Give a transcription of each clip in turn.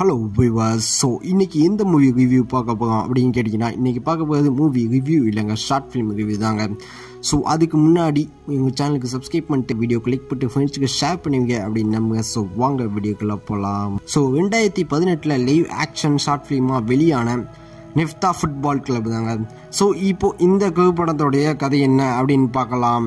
hello விவாஸ் so இன்னைக்கு எந்த movie review பார்க்க போகிறோம் அப்படின்னு கேட்டிங்கன்னா இன்றைக்கி பார்க்க போகிறது மூவி ரிவ்யூ இல்லைங்க ஷார்ட் ஃபிலிம் ரிவ்யூ தாங்க ஸோ அதுக்கு முன்னாடி எங்கள் சேனலுக்கு சப்ஸ்கிரைப் பண்ணிட்டு வீடியோ கிளிக் பண்ணிட்டு ஃப்ரெண்ட்ஸுக்கு ஷேர் பண்ணுவீங்க அப்படின்னு நம்புங்க ஸோ வாங்க வீடியோக்குள்ளே போகலாம் ஸோ ரெண்டாயிரத்தி பதினெட்டில் லைவ் ஆக்ஷன் ஷார்ட் ஃபிலிமாக வெளியான நெஃப்தா ஃபுட்பால் கிளப் தாங்க ஸோ இப்போ இந்த குழு படத்தோடைய கதை என்ன அப்படின்னு பார்க்கலாம்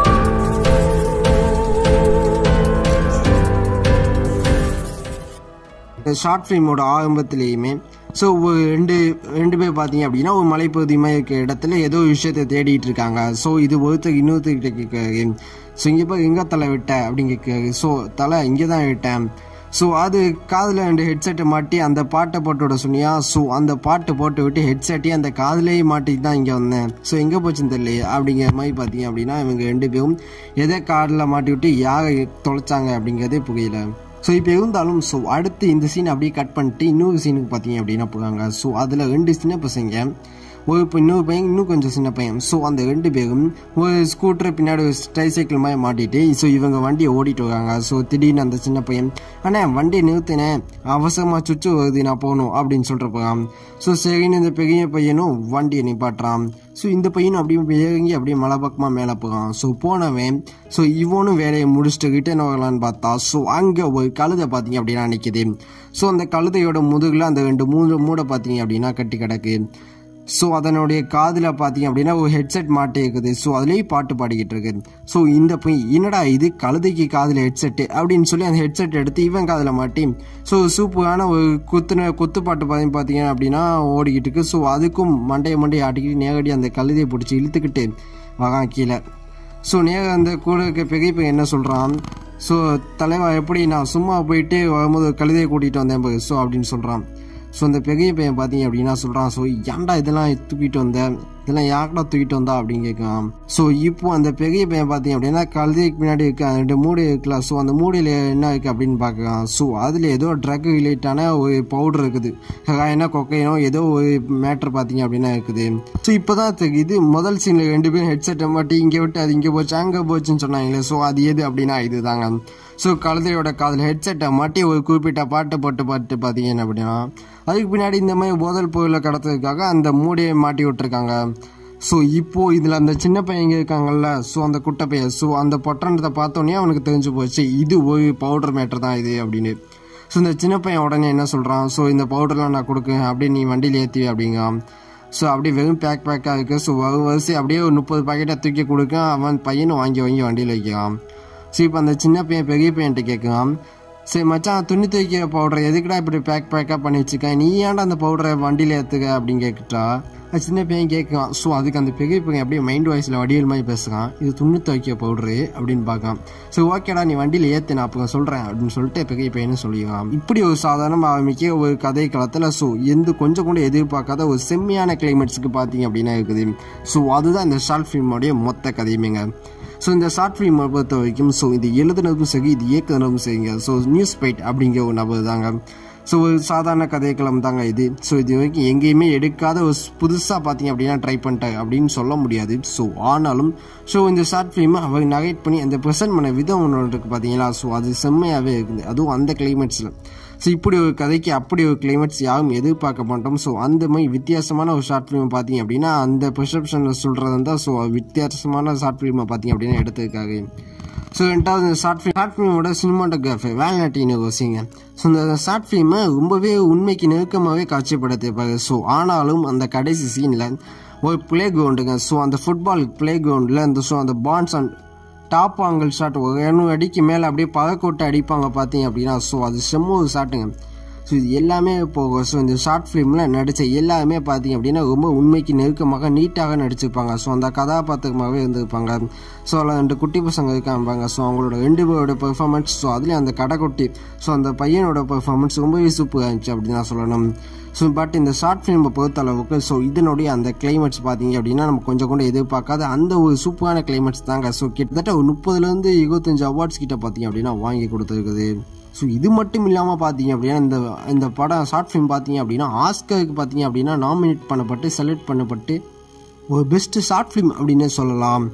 ஷார்ட் ஃபிலிமோட ஆரம்பத்திலேயுமே ஸோ ஒரு ரெண்டு ரெண்டு பேர் பார்த்தீங்க அப்படின்னா ஒரு மலைப்பகுதி மாதிரி இருக்க இடத்துல ஏதோ ஒரு விஷயத்தை தேடிட்டு இருக்காங்க ஸோ இது ஒருத்தர் இன்னொருத்தர்கிட்ட கேட்குறாரு ஸோ இங்கே போய் எங்கே தலை விட்ட அப்படின்னு கேட்குறாரு ஸோ தலை இங்கே தான் விட்டேன் ஸோ அது காதில் ரெண்டு ஹெட்செட்டை மாட்டி அந்த பாட்டை போட்டு விட சொன்னியா ஸோ அந்த பாட்டை போட்டு விட்டு ஹெட்செட்டையும் அந்த காதுலேயே மாட்டிட்டு தான் இங்கே வந்தேன் ஸோ எங்கே போச்சுன்னு தெரியல அப்படிங்கிற மாதிரி பார்த்தீங்க அப்படின்னா இவங்க ரெண்டு பேரும் எதை காதில் மாட்டி விட்டு யாரை தொலைச்சாங்க அப்படிங்கிறதே புரியல ஸோ இப்போ இருந்தாலும் ஸோ அடுத்து இந்த சீன் அப்படியே கட் பண்ணிட்டு இன்னொரு சீனுக்கு பார்த்தீங்க அப்படின்னா போகிறாங்க ஸோ அதில் ரெண்டு சின்ன பசங்க ஒரு இப்போ இன்னொரு பையன் இன்னும் கொஞ்சம் சின்ன பையன் ஸோ அந்த ரெண்டு பேரும் ஒரு ஸ்கூட்டரை பின்னாடி ஒரு ட்ரை சைக்கிள் மாதிரி மாட்டிட்டு ஸோ இவங்க வண்டியை ஓடிட்டு வராங்க ஸோ திடீர்னு அந்த சின்ன பையன் அண்ணே வண்டியை நிறுத்தினேன் அவசரமாக சுச்சு வருது நான் போகணும் அப்படின்னு சொல்லிட்டு போகிறான் ஸோ சரின்னு இந்த பெரிய பையனும் வண்டியை நிப்பாட்டுறான் ஸோ இந்த பையனும் அப்படியே இறங்கி அப்படியே மலை பக்கமாக மேலே போகிறான் ஸோ போனவன் ஸோ இவனும் வேலையை முடிச்சுட்டு ரிட்டர்ன் வரலான்னு பார்த்தா ஸோ அங்கே ஒரு கழுதை பார்த்தீங்க அப்படின்னா நிற்கிது ஸோ அந்த கழுதையோட முதுகில் அந்த ரெண்டு மூணு மூடை பார்த்தீங்க அப்படின்னா கட்டி கிடக்கு ஸோ அதனுடைய காதில் பார்த்தீங்க அப்படின்னா ஒரு ஹெட்செட் மாட்டி இருக்குது ஸோ அதுலேயே பாட்டு பாடிக்கிட்டு இருக்கு ஸோ இந்த போய் என்னடா இது கழுதைக்கு காதில் ஹெட்செட்டு அப்படின்னு சொல்லி அந்த ஹெட்செட் எடுத்து இவன் காதில் மாட்டி ஸோ சூப்பரான ஒரு குத்துன குத்து பாட்டு பார்த்தி பார்த்தீங்க அப்படின்னா ஓடிக்கிட்டு இருக்கு ஸோ அதுக்கும் மண்டையை மண்டையை ஆட்டிக்கிட்டு நேரடி அந்த கழுதையை பிடிச்சி இழுத்துக்கிட்டு வரான் கீழே ஸோ நேர அந்த கூட இருக்க பெரிய பையன் என்ன சொல்கிறான் ஸோ தலைவா எப்படி நான் சும்மா போயிட்டு வரும்போது கழுதையை கூட்டிகிட்டு வந்தேன் பாரு ஸோ அப்படின்னு சொல்கிறான் ஸோ அந்த பெரிய பையன் பார்த்தீங்க அப்படின்னா சொல்கிறான் ஸோ ஏன்டா இதெல்லாம் தூக்கிட்டு வந்த இதெல்லாம் யாருடா தூக்கிட்டு வந்தா அப்படின்னு கேட்குறான் ஸோ இப்போ அந்த பெரிய பையன் பார்த்தீங்க அப்படின்னா கழுதைக்கு பின்னாடி இருக்க ரெண்டு மூடை இருக்குல்ல ஸோ அந்த மூடையில் என்ன இருக்குது அப்படின்னு பார்க்குறான் ஸோ அதில் ஏதோ ட்ரக் ரிலேட்டான ஒரு பவுடர் இருக்குது என்ன கொக்கைனோ ஏதோ ஒரு மேட்ரு பார்த்தீங்க அப்படின்னா இருக்குது ஸோ இப்போ தான் இது முதல் சீனில் ரெண்டு பேரும் ஹெட்செட்டை மாட்டி இங்கே விட்டு அது இங்கே போச்சு அங்கே போச்சுன்னு சொன்னாங்களே ஸோ அது எது அப்படின்னா இது தாங்க ஸோ கழுதையோட காதில் ஹெட்செட்டை மாட்டி ஒரு குறிப்பிட்ட பாட்டை போட்டு பாட்டு பார்த்தீங்க அப்படின்னா அதுக்கு பின்னாடி இந்த மாதிரி போதல் பொருளை கடத்துறதுக்காக அந்த மூடையை மாட்டி விட்டுருக்காங்க ஸோ இப்போது இதில் அந்த சின்ன பையங்க இருக்காங்கல்ல ஸோ அந்த குட்டை பையன் ஸோ அந்த பொட்டணத்தை பார்த்தோன்னே அவனுக்கு தெரிஞ்சு போச்சு இது ஒரு பவுடர் மேட்டர் தான் இது அப்படின்னு ஸோ இந்த சின்ன பையன் உடனே என்ன சொல்கிறான் ஸோ இந்த பவுடர்லாம் நான் கொடுக்கேன் அப்படியே நீ வண்டியில் ஏற்றி அப்படிங்கான் ஸோ அப்படியே வெறும் பேக் பேக்காக இருக்குது ஸோ வரு வரிசை அப்படியே ஒரு முப்பது பாக்கெட்டை தூக்கி கொடுக்க அவன் பையனும் வாங்கி வாங்கி வண்டியில் வைக்கிறான் ஸோ இப்போ அந்த சின்ன பையன் பெரிய பையன்ட்டு கேட்குறான் சரி மச்சான் துணி துவைக்கிற பவுடர் எதுக்குடா இப்படி பேக் பேக்காக பண்ணி வச்சுக்கேன் நீ ஏன்டா அந்த பவுடரை வண்டியில் ஏற்றுக்க அப்படின்னு கேட்டுட்டா அது சின்ன பையன் கேட்குறான் ஸோ அதுக்கு அந்த பெரிய பையன் அப்படியே மைண்ட் வாய்ஸில் வடிவல் மாதிரி பேசுகிறான் இது துணி துவைக்கிற பவுடரு அப்படின்னு பார்க்கான் ஸோ ஓகேடா நீ வண்டியில் ஏற்று நான் அப்புறம் சொல்கிறேன் அப்படின்னு சொல்லிட்டு பெரிய பையனும் சொல்லிடுறான் இப்படி ஒரு சாதாரண ஆரம்பிக்க ஒரு கதை காலத்தில் ஸோ எந்த கொஞ்சம் கூட எதிர்பார்க்காத ஒரு செம்மையான கிளைமேட்ஸுக்கு பார்த்தீங்க அப்படின்னா இருக்குது ஸோ அதுதான் இந்த ஷார்ட் ஃபிலிமோடைய மொத்த கதையுமேங்க ஸோ இந்த ஷார்ட் ஃபிலிமை பொறுத்த வரைக்கும் ஸோ இது எழுதுனதும் சரி இது இயக்குனதும் சரிங்க ஸோ நியூஸ் பைட் அப்படிங்கிற ஒரு நபர் தாங்க ஸோ ஒரு சாதாரண கதைக்களம் தாங்க இது ஸோ இது வரைக்கும் எங்கேயுமே எடுக்காத ஒரு புதுசாக பார்த்தீங்க அப்படின்னா ட்ரை பண்ணிட்டாங்க அப்படின்னு சொல்ல முடியாது ஸோ ஆனாலும் ஸோ இந்த ஷார்ட் ஃபிலிமை அவர் நகைட் பண்ணி அந்த ப்ரெசென்ட் பண்ண விதம் ஒன்று இருக்குது பார்த்தீங்களா ஸோ அது செம்மையாகவே இருக்குது அதுவும் அந்த கிளைமேட்ஸில் ஸோ இப்படி ஒரு கதைக்கு அப்படி ஒரு கிளைமேட்ஸ் யாரும் எதிர்பார்க்க மாட்டோம் ஸோ அந்த மாதிரி வித்தியாசமான ஒரு ஷார்ட் ஃபிலிம் பார்த்தீங்க அப்படின்னா அந்த பெர்செப்ஷனில் சொல்கிறது தான் ஸோ வித்தியாசமான ஷார்ட் ஃபிலிமை பார்த்தீங்க அப்படின்னா எடுத்ததுக்காக ஸோ ரெண்டாவது ஷார்ட் ஃபிலிம் ஷார்ட் ஃபிலிமோட சினிமாட்டோகிராஃபி வேல்நாட்டின்னு யோசிங்க ஸோ இந்த ஷார்ட் ஃபிலிமை ரொம்பவே உண்மைக்கு நெருக்கமாகவே காட்சிப்படுத்திருப்பாங்க ஸோ ஆனாலும் அந்த கடைசி சீனில் ஒரு பிளே கிரவுண்டுங்க ஸோ அந்த ஃபுட்பால் பிளே கிரவுண்டில் அந்த ஸோ அந்த pans and top angle shot ஒரு இரநூறு அடிக்கு மேலே அப்படியே பதக்கோட்டை அடிப்பாங்க பார்த்தீங்க அப்படின்னா ஸோ அது செம்ம ஒரு ஷாட்டுங்க ஸோ இது எல்லாமே போகும் ஸோ இந்த ஷார்ட் ஃபிலிமில் நடித்த எல்லாருமே பார்த்தீங்க அப்படின்னா ரொம்ப உண்மைக்கு நெருக்கமாக நீட்டாக நடிச்சிருப்பாங்க ஸோ அந்த கதாபாத்திரமாகவே இருந்திருப்பாங்க ஸோ அதில் ரெண்டு குட்டி பசங்க இருக்காங்க ஸோ அவங்களோட ரெண்டு பேரோட பெர்ஃபார்மன்ஸ் ஸோ அதுலேயும் அந்த கடைக்குட்டி ஸோ அந்த பையனோட பெர்ஃபார்மன்ஸ் ரொம்பவே சூப்பராக இருந்துச்சு அப்படின்னு தான் சொல்லணும் ஸோ பட் இந்த ஷார்ட் ஃபிலிமை பொறுத்த அளவுக்கு ஸோ இதனுடைய அந்த கிளைமேட்ஸ் பார்த்தீங்க அப்படின்னா நம்ம கொஞ்சம் கூட எதிர்பார்க்காத அந்த ஒரு சூப்பரான கிளைமேட்ஸ் தாங்க ஸோ கிட்டத்தட்ட ஒரு முப்பதுலேருந்து இருபத்தஞ்சு அவார்ட்ஸ் கிட்ட பார்த்தீங்க அப்படின்னா வாங்கி கொடுத்துருக்குது ஸோ இது மட்டும் இல்லாமல் பார்த்தீங்க அப்படின்னா இந்த இந்த படம் ஷார்ட் ஃபிலிம் பார்த்தீங்க அப்படின்னா ஆஸ்கருக்கு பார்த்தீங்க அப்படின்னா நாமினேட் பண்ணப்பட்டு செலக்ட் பண்ணப்பட்டு ஒரு பெஸ்ட்டு ஷார்ட் ஃபிலிம் அப்படின்னே சொல்லலாம்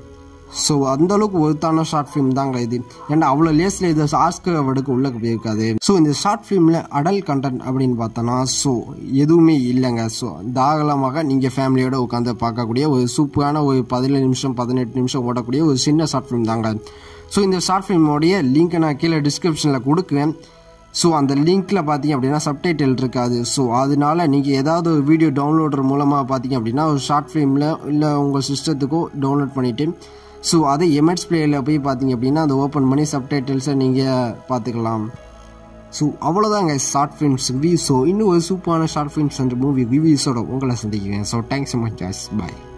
ஸோ அந்த அளவுக்கு ஒருத்தான ஷார்ட் ஃபிலிம் தாங்க இது ஏன்னா அவ்வளோ லேஸில் இது ஆஸ்கர் அவார்டுக்கு உள்ளே போயிருக்காது ஸோ இந்த ஷார்ட் ஃபிலிமில் அடல் கண்டென்ட் அப்படின்னு பார்த்தோன்னா ஸோ எதுவுமே இல்லைங்க ஸோ தாராளமாக நீங்கள் ஃபேமிலியோட உட்காந்து பார்க்கக்கூடிய ஒரு சூப்பரான ஒரு பதினேழு நிமிஷம் பதினெட்டு நிமிஷம் ஓடக்கூடிய ஒரு சின்ன ஷார்ட் ஃபிலிம் தாங்க ஸோ இந்த ஷார்ட் ஃபிலிமோடைய லிங்க்கை நான் கீழே டிஸ்கிரிப்ஷனில் கொடுக்குறேன் ஸோ அந்த லிங்க்கில் பார்த்தீங்க அப்படின்னா சப்டைட்டில் இருக்காது ஸோ அதனால நீங்கள் ஏதாவது ஒரு வீடியோ டவுன்லோடர் மூலமாக பார்த்தீங்க அப்படின்னா ஒரு ஷார்ட் ஃபிலிமில் இல்லை உங்கள் சிஸ்டத்துக்கோ டவுன்லோட் பண்ணிவிட்டு ஸோ அதை எம்எட்ஸ் பிளேயில் போய் பார்த்தீங்க அப்படின்னா அதை ஓப்பன் பண்ணி சப்டைட்டில்ஸை நீங்கள் பார்த்துக்கலாம் ஸோ அவ்வளோதாங்க ஷார்ட் ஃபிலிம்ஸ் ரிவ்யூ ஸோ இன்னும் ஒரு சூப்பரான ஷார்ட் ஃபிலிம்ஸ் அண்ட் மூவி ரிவ்யூஸோட உங்களை சந்திக்கிறேன் ஸோ தேங்க்ஸ் ஸோ மச் பாய்